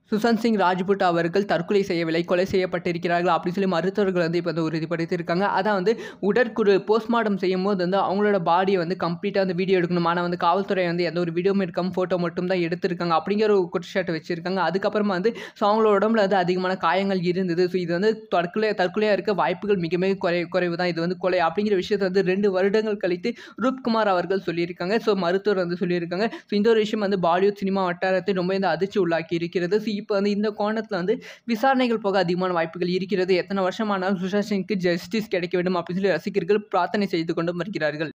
சுசாந்த் சிங் ராஜ்புட் அவர்கள் தற்கொலை செய்யவில்லை கொலை செய்யப்பட்டிருக்கிறார்கள் அப்படின்னு சொல்லி மருத்துவர்கள் வந்து இப்போ வந்து உறுதிப்படுத்தியிருக்காங்க அதான் வந்து உடற்குறு போஸ்ட்மார்ட்டம் செய்யும் போது வந்து அவங்களோட பாடியை வந்து கம்ப்ளீட்டாக வந்து வீடியோ எடுக்கணும் ஆனால் வந்து காவல்துறை வந்து எந்த ஒரு வீடியோவும் எடுக்காம ஃபோட்டோ மட்டும் தான் எடுத்திருக்காங்க அப்படிங்கிற ஒரு குற்றச்சாட்டு வச்சிருக்காங்க அதுக்கப்புறமா வந்து ஸோ அவங்களோட உடம்புல வந்து அதிகமான காயங்கள் இருந்தது ஸோ இது வந்து தற்கொலை தற்கொலையாக இருக்க வாய்ப்புகள் மிக மிக குறை குறைவு தான் இது வந்து கொலை அப்படிங்கிற விஷயத்தை வந்து ரெண்டு வருடங்கள் கழித்து ரூப்குமார் அவர்கள் சொல்லியிருக்காங்க ஸோ மருத்துவர் வந்து சொல்லியிருக்காங்க ஸோ இந்த ஒரு விஷயம் வந்து பாலிவுட் சினிமா வட்டாரத்தை ரொம்ப இந்த அதிர்ச்சி உள்ளாக்கி இருக்கிறது ஸோ இப்போ வந்து இந்த கோணத்தில் வந்து விசாரணைகள் போக அதிகமான வாய்ப்புகள் இருக்கிறது எத்தனை வருஷமானாலும் சுஷாந்த் சிங்க்கு ஜஸ்டிஸ் கிடைக்க வேண்டும் அப்படின்னு சொல்லி ரசிகர்கள் பிரார்த்தனை செய்து கொண்டும் வருகிறார்கள்